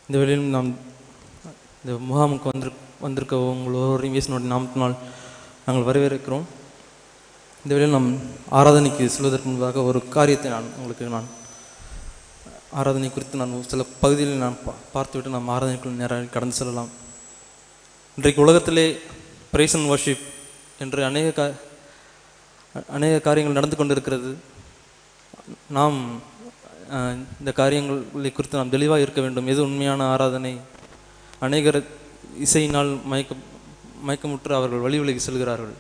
இந்த வேளையிலும் நாம் இந்த முகாமுக்கு வந்திரு வந்திருக்க உங்கள் ஒவ்வொருவரையும் இயேசுனுடைய நாமத்தினால் நாங்கள் வரவேற்கிறோம் இந்த வேளையில் நாம் ஆராதனைக்கு செல்வதற்கு முன்பாக ஒரு காரியத்தை நான் உங்களுக்கு நான் ஆராதனை குறித்து நான் சில பகுதியில் நான் பா- பார்த்துவிட்டு நாம் ஆராதனைக்குள் நேராக கடந்து செல்லலாம் இன்றைக்கு உலகத்திலே பிரைஸ் அண்ட் வர்ஷிப் என்று அநேக கா அநேக காரியங்கள் நடந்து கொண்டிருக்கிறது நாம் அஹ், இந்த காரியங்களை குறித்து நாம் தெளிவாக இருக்க வேண்டும் எது உண்மையான ஆராதனை அநேகர் இசையினால் மயக்க மயக்கமுற்று அவர்கள் வழி விலகி செல்கிறார்கள்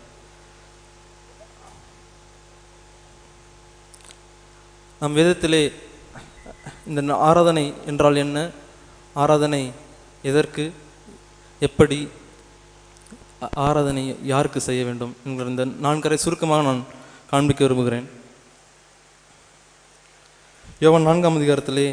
நம் வேதத்திலே இந்த ந- ஆராதனை என்றால் என்ன ஆராதனை எதற்கு எப்படி ஆ- ஆராதனை யாருக்கு செய்ய வேண்டும் என்கிற இந்த நான்கரை சுருக்கமாக நான் காண்பிக்க விரும்புகிறேன் யோவான் நான்காம் அதிகாரத்திலே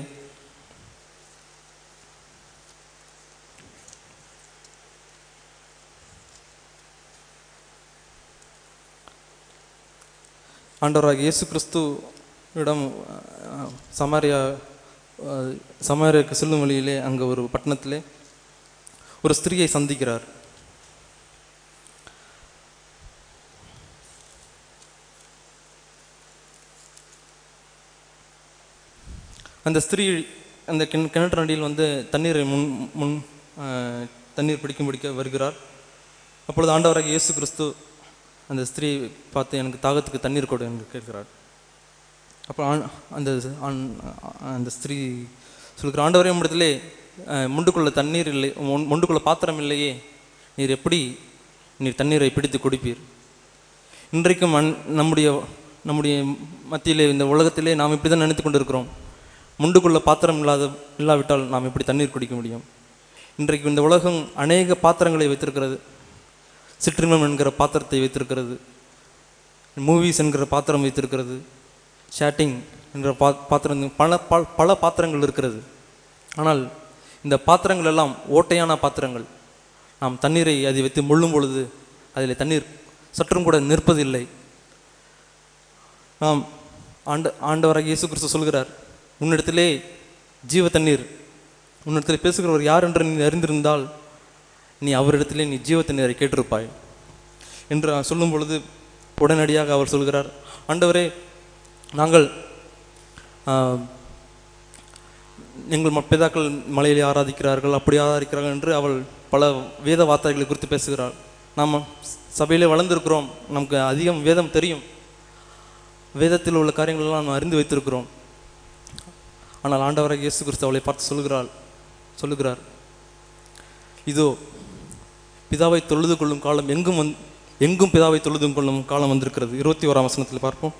ஆண்டவராக இயேசு கிறிஸ்துவிடம் அஹ், சமாரியா அஹ், சமாரியாவுக்கு செல்லும் வழியிலே அங்கே ஒரு பட்டணத்திலே ஒரு ஸ்திரியை சந்திக்கிறார் அந்த ஸ்திரீ அந்த கிண கிணற்று அடியில் வந்து தண்ணீரை முன் முன் அஹ், தண்ணீர் பிடிக்கும் பிடிக்க வருகிறார் அப்பொழுது ஆண்டவராக இயேசு கிறிஸ்து அந்த ஸ்திரீ பார்த்து எனக்கு தாகத்துக்கு தண்ணீர் கொடு என்று கேட்கிறார் அப்போ ஆண் அந்த ஆண் அந்த ஸ்திரீ சொல்கிற ஆண்டவரே உம்மிடத்திலே அஹ், முண்டுக்குள்ள தண்ணீர் இல்லை முன்- முண்டுக்குள்ள பாத்திரம் இல்லையே நீர் எப்படி நீர் தண்ணீரை பிடித்து குடிப்பீர் இன்றைக்கும் அன் நம்முடைய நம்முடைய மத்தியிலே இந்த உலகத்திலே நாம் இப்படி தான் நினைத்து கொண்டிருக்கிறோம் முண்டுக்குள்ள பாத்திரம் இல்லாத இல்லாவிட்டால் நாம் எப்படி தண்ணீர் குடிக்க முடியும் இன்றைக்கு இந்த உலகம் அநேக பாத்திரங்களை வைத்திருக்கிறது சிற்றின்பம் என்கிற பாத்திரத்தை வைத்திருக்கிறது மூவிஸ் என்கிற பாத்திரம் வைத்திருக்கிறது ஷேட்டிங் என்கிற பா பாத்திரம் பல பல பல பாத்திரங்கள் இருக்கிறது ஆனால் இந்த பாத்திரங்கள் எல்லாம் ஓட்டையான பாத்திரங்கள் நாம் தண்ணீரை அதை வைத்து முள்ளும் பொழுது அதில் தண்ணீர் சற்றும் கூட நிற்பதில்லை நாம் ஆண்ட ஆண்டவராக இயேசு கிறிஸ்து சொல்கிறார் உன்னிடத்திலே ஜீவ தண்ணீர் உன்னிடத்தில் பேசுகிறவர் யார் என்று நீ அறிந்திருந்தால் நீ அவரிடத்திலே நீ ஜீவ தண்ணீரை கேட்டிருப்பாய் என்று சொல்லும் பொழுது உடனடியாக அவர் சொல்கிறார் ஆண்டவரே நாங்கள் ஆஹ், எங்கள் ம- பிதாக்கள் மலையிலே ஆராதிக்கிறார்கள் அப்படி ஆராதிக்கிறார்கள் என்று அவள் பல வேத வார்த்தைகளை குறித்து பேசுகிறாள் நாம் சபையிலே வளர்ந்திருக்கிறோம் நமக்கு அதிகம் வேதம் தெரியும் வேதத்தில் உள்ள காரியங்கள் எல்லாம் நாம் அறிந்து வைத்திருக்கிறோம் ஆனால் ஆண்டவராக இயேசு கிறிஸ்து அவளை பார்த்து சொல்கிறாள் சொல்லுகிறார் இதோ பிதாவை தொழுது கொள்ளும் காலம் எங்கும் வந் எங்கும் பிதாவை தொழுது கொள்ளும் காலம் வந்திருக்கிறது இருபத்தி ஓராம் வசனத்தில் பார்ப்போம்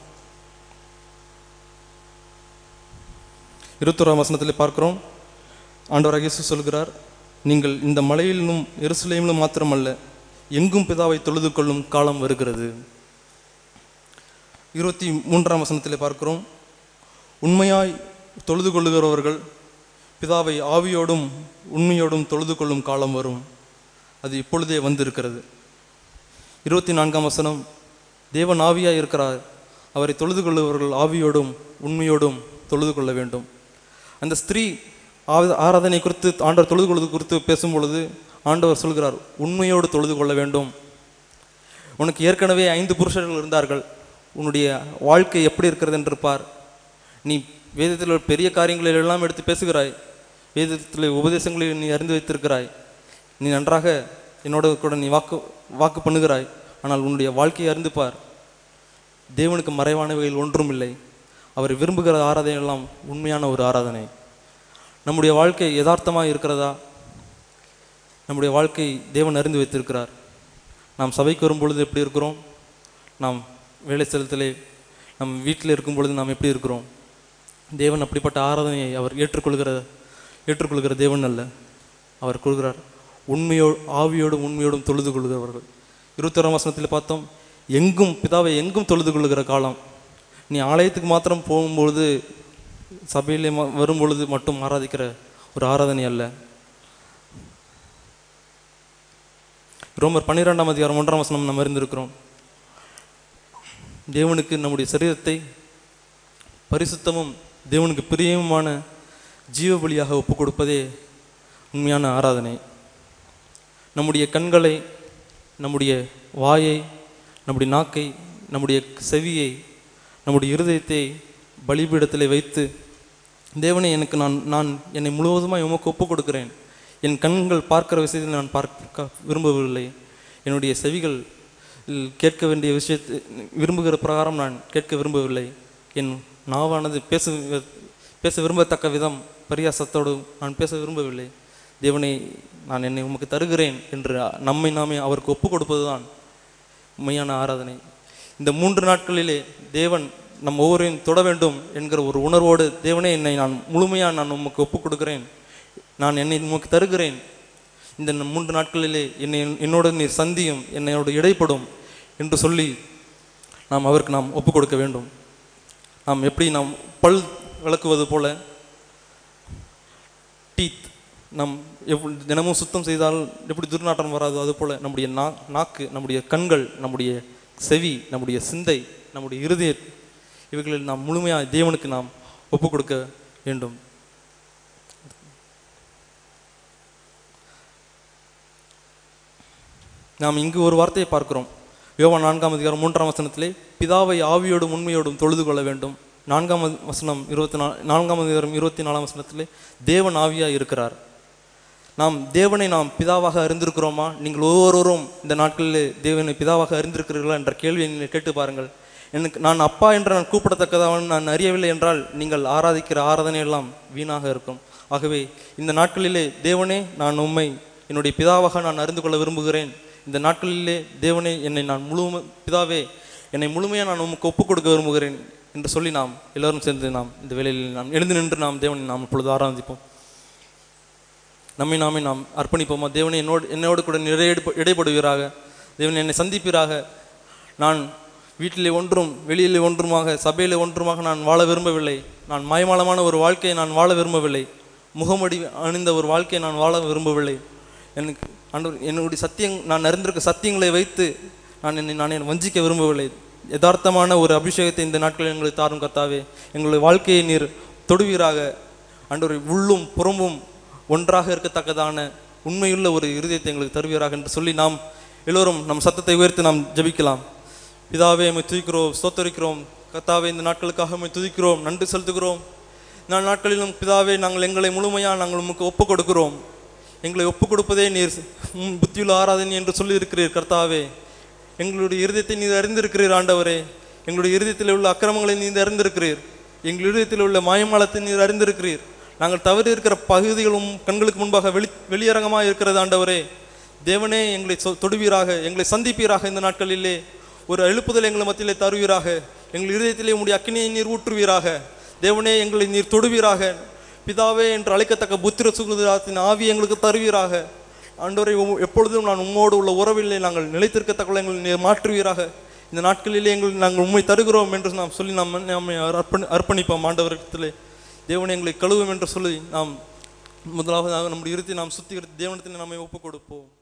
இருபத்தோராம் வசனத்தில் பார்க்கிறோம் ஆண்டவராக இயேசு சொல்கிறார் நீங்கள் இந்த மலையிலும் எருசலேமிலும் மாத்திரமல்ல எங்கும் பிதாவை தொழுது கொள்ளும் காலம் வருகிறது இருபத்தி மூன்றாம் வசனத்தில் பார்க்கிறோம் உண்மையாய் தொழுது கொள்ளுகிறவர்கள் பிதாவை ஆவியோடும் உண்மையோடும் தொழுது கொள்ளும் காலம் வரும் அது இப்பொழுதே வந்திருக்கிறது இருபத்தி நான்காம் வசனம் தேவன் ஆவியாய் இருக்கிறார் அவரை தொழுது கொள்ளுபவர்கள் ஆவியோடும் உண்மையோடும் தொழுது கொள்ள வேண்டும் அந்த ஸ்திரீ ஆவ- ஆராதனை குறித்து ஆண்டவர் தொழுது கொள்வது குறித்து பேசும் பொழுது ஆண்டவர் சொல்கிறார் உண்மையோடு தொழுது கொள்ள வேண்டும் உனக்கு ஏற்கனவே ஐந்து புருஷர்கள் இருந்தார்கள் உன்னுடைய வாழ்க்கை எப்படி இருக்கிறது என்று பார் நீ வேதத்தில் உள்ள பெரிய காரியங்களில் எல்லாம் எடுத்து பேசுகிறாய் வேதத்தில் உபதேசங்களில் நீ அறிந்து வைத்திருக்கிறாய் நீ நன்றாக என்னோட கூட நீ வாக்கு வாக்கு பண்ணுகிறாய் ஆனால் உன்னுடைய வாழ்க்கையை அறிந்து பார் தேவனுக்கு மறைவானவைகள் ஒன்றும் இல்லை அவர் விரும்புகிற ஆராதனை எல்லாம் உண்மையான ஒரு ஆராதனை நம்முடைய வாழ்க்கை யதார்த்தமாக இருக்கிறதா நம்முடைய வாழ்க்கை தேவன் அறிந்து வைத்திருக்கிறார் நாம் சபைக்கு வரும் பொழுது எப்படி இருக்கிறோம் நாம் வேலை ஸ்தலத்திலே நம் வீட்டில் இருக்கும் பொழுது நாம் எப்படி இருக்கிறோம் தேவன் அப்படிப்பட்ட ஆராதனையை அவர் ஏற்றுக்கொள்கிற ஏற்றுக்கொள்கிற தேவன் அல்ல அவர் கொள்கிறார் உண்மையோ ஆவியோடும் உண்மையோடும் தொழுது கொள்கிறவர்கள் இருபத்தொராம் வசனத்தில் பார்த்தோம் எங்கும் பிதாவை எங்கும் தொழுது கொள்ளுகிற காலம் நீ ஆலயத்துக்கு மாத்திரம் போகும்பொழுது சபையிலே ம- வரும் பொழுது மட்டும் ஆராதிக்கிற ஒரு ஆராதனை அல்ல ரோமர் பன்னிரெண்டாம் அதிகாரம் ஒன்றாம் வசனம் நம்ம அறிந்திருக்கிறோம் தேவனுக்கு நம்முடைய சரீரத்தை பரிசுத்தமும் தேவனுக்கு பிரியமுமான ஜீவ பலியாக ஒப்பு கொடுப்பதே உண்மையான ஆராதனை நம்முடைய கண்களை நம்முடைய வாயை நம்முடைய நாக்கை நம்முடைய செவியை நம்முடைய இருதயத்தை பலிபீடத்திலே வைத்து தேவனே எனக்கு நான் நான் என்னை முழுவதுமாய் உமக்கு ஒப்புக் கொடுக்கிறேன் என் கண்கள் பார்க்கிற விஷயத்தில் நான் பார்க்க விரும்பவில்லை என்னுடைய செவிகள் இல் கேட்க வேண்டிய விஷயத்தை விரும்புகிற பிரகாரம் நான் கேட்க விரும்பவில்லை என் நாவானது பேச பேச விரும்பத்தக்க விதம் பரியாசத்தோடு நான் பேச விரும்பவில்லை தேவனை நான் என்னை உமக்கு தருகிறேன் என்று நம்மை நாமே அவருக்கு ஒப்பு கொடுப்பதுதான் உண்மையான ஆராதனை இந்த மூன்று நாட்களிலே தேவன் நம் ஒவ்வொருவரையும் தொட வேண்டும் என்கிற ஒரு உணர்வோடு தேவனே என்னை நான் முழுமையாக நான் உமக்கு ஒப்புக் கொடுக்கிறேன் நான் என்னை உமக்கு தருகிறேன் இந்த மூன்று நாட்களிலே என்னை என்னோட நீர் சந்தியும் என்னோட இடைப்படும் என்று சொல்லி நாம் அவருக்கு நாம் ஒப்புக் கொடுக்க வேண்டும் நாம் எப்படி நாம் பல் விளக்குவது போல டீத் நம் எவ் தினமும் சுத்தம் செய்தால் எப்படி துர்நாற்றம் வராதோ அது போல நம்முடைய நா நாக்கு நம்முடைய கண்கள் நம்முடைய செவி நம்முடைய சிந்தை நம்முடைய இருதய இவைகளில் நாம் முழுமையாக தேவனுக்கு நாம் ஒப்புக் கொடுக்க வேண்டும் நாம் இங்கு ஒரு வார்த்தையை பார்க்கிறோம் யோவான் நான்காம் அதிகாரம் மூன்றாம் வசனத்திலே பிதாவை ஆவியோடும் உண்மையோடும் தொழுது கொள்ள வேண்டும் நான்காம் வ- வசனம் இருபத்தி நா நான்காம் அதிகாரம் இருபத்தி நாலாம் வசனத்திலே தேவன் ஆவியாக இருக்கிறார் நாம் தேவனை நாம் பிதாவாக அறிந்திருக்கிறோமா நீங்கள் ஒவ்வொருவரும் இந்த நாட்களிலே தேவனை பிதாவாக அறிந்திருக்கிறீர்களா என்ற கேள்வியை நீங்கள் கேட்டு பாருங்கள் எனக்கு நான் அப்பா என்று நான் கூப்பிடத்தக்கதாக நான் அறியவில்லை என்றால் நீங்கள் ஆராதிக்கிற ஆராதனை எல்லாம் வீணாக இருக்கும் ஆகவே இந்த நாட்களிலே தேவனே நான் உம்மை என்னுடைய பிதாவாக நான் அறிந்து கொள்ள விரும்புகிறேன் இந்த நாட்களிலே தேவனே என்னை நான் முழு பிதாவே என்னை முழுமையாக நான் உமக்கு ஒப்புக் கொடுக்க விரும்புகிறேன் என்று சொல்லி நாம் எல்லோரும் சேர்ந்து நாம் இந்த வேளையில் நாம் எழுந்து நின்று நாம் தேவனை நாம் இப்பொழுது ஆராதிப்போம் நம்மை நாமே நாம் அர்ப்பணிப்போமா தேவனை என்னோடு என்னோடு கூட நிறைய இடைப்படுவீராக தேவன் என்னை சந்திப்பீராக நான் வீட்டிலே ஒன்றும் வெளியிலே ஒன்றுமாக சபையிலே ஒன்றுமாக நான் வாழ விரும்பவில்லை நான் மாயமாலமான ஒரு வாழ்க்கையை நான் வாழ விரும்பவில்லை முகமடி அணிந்த ஒரு வாழ்க்கையை நான் வாழ விரும்பவில்லை எனக்கு ஆண்டவர் என்னுடைய சத்தியம் நான் அறிந்திருக்க சத்தியங்களை வைத்து நான் என்னை நான் என்னை வஞ்சிக்க விரும்பவில்லை யதார்த்தமான ஒரு அபிஷேகத்தை இந்த நாட்களில் எங்களுக்கு தாரும் கர்த்தாவே எங்களுடைய வாழ்க்கையை நீர் தொடுவீராக ஆண்டவரை உள்ளும் புறமும் ஒன்றாக இருக்கத்தக்கதான உண்மையுள்ள ஒரு இருதயத்தை எங்களுக்கு தருவீராக என்று சொல்லி நாம் எல்லோரும் நம் சத்தத்தை உயர்த்தி நாம் ஜெபிக்கலாம் பிதாவே உம்மை துதிக்கிறோம் ஸ்தோத்தரிக்கிறோம் கர்த்தாவே இந்த நாட்களுக்காக உம்மை துதிக்கிறோம் நன்றி செலுத்துகிறோம் இந்த நாட்களிலும் பிதாவே நாங்கள் எங்களை முழுமையாக நாங்கள் உமக்கு ஒப்புக் கொடுக்கிறோம் எங்களை ஒப்புக் கொடுப்பதே நீர் உம் புத்தியுள்ள ஆராதனை என்று சொல்லி இருக்கிறீர் கர்த்தாவே எங்களுடைய இருதயத்தை நீர் அறிந்திருக்கிறீர் ஆண்டவரே எங்களுடைய இருதயத்தில் உள்ள அக்கிரமங்களை நீர் அறிந்திருக்கிறீர் எங்கள் இருதயத்தில் உள்ள மாயமாலத்தை நீர் அறிந்திருக்கிறீர் நாங்கள் தவறி இருக்கிற பகுதிகளும் கண்களுக்கு முன்பாக வெளி வெளியரங்கமாக இருக்கிறது ஆண்டவரே தேவனே எங்களை சொ- தொடுவீராக எங்களை சந்திப்பீராக இந்த நாட்களிலே ஒரு எழுப்புதல் எங்கள் மத்தியிலே தருவீராக எங்கள் இருதயத்திலே உடைய அக்கினியை நீர் ஊற்றுவீராக தேவனே எங்களை நீர் தொடுவீராக பிதாவே என்று அழைக்கத்தக்க புத்திர சுகுதாத்தின் ஆவி எங்களுக்கு தருவீராக ஆண்டவரை உம்- எப்பொழுதும் நான் உம்மோடு உள்ள உறவிலே நாங்கள் நிலைத்திருக்கத்தக்க எங்களை நீர் மாற்றுவீராக இந்த நாட்களிலே எங்கள் நாங்கள் உண்மை தருகிறோம் என்று நாம் சொல்லி நாம் நம்மை அர்ப்பணி அர்ப்பணிப்போம் ஆண்டவரிடத்திலே தேவனை எங்களை கழுவும் என்று சொல்லி நாம் முதலாவதாக நம்முடைய இருத்தி நாம் சுத்திகரித்து தேவனத்தில் நம்மை ஒப்புக் கொடுப்போம்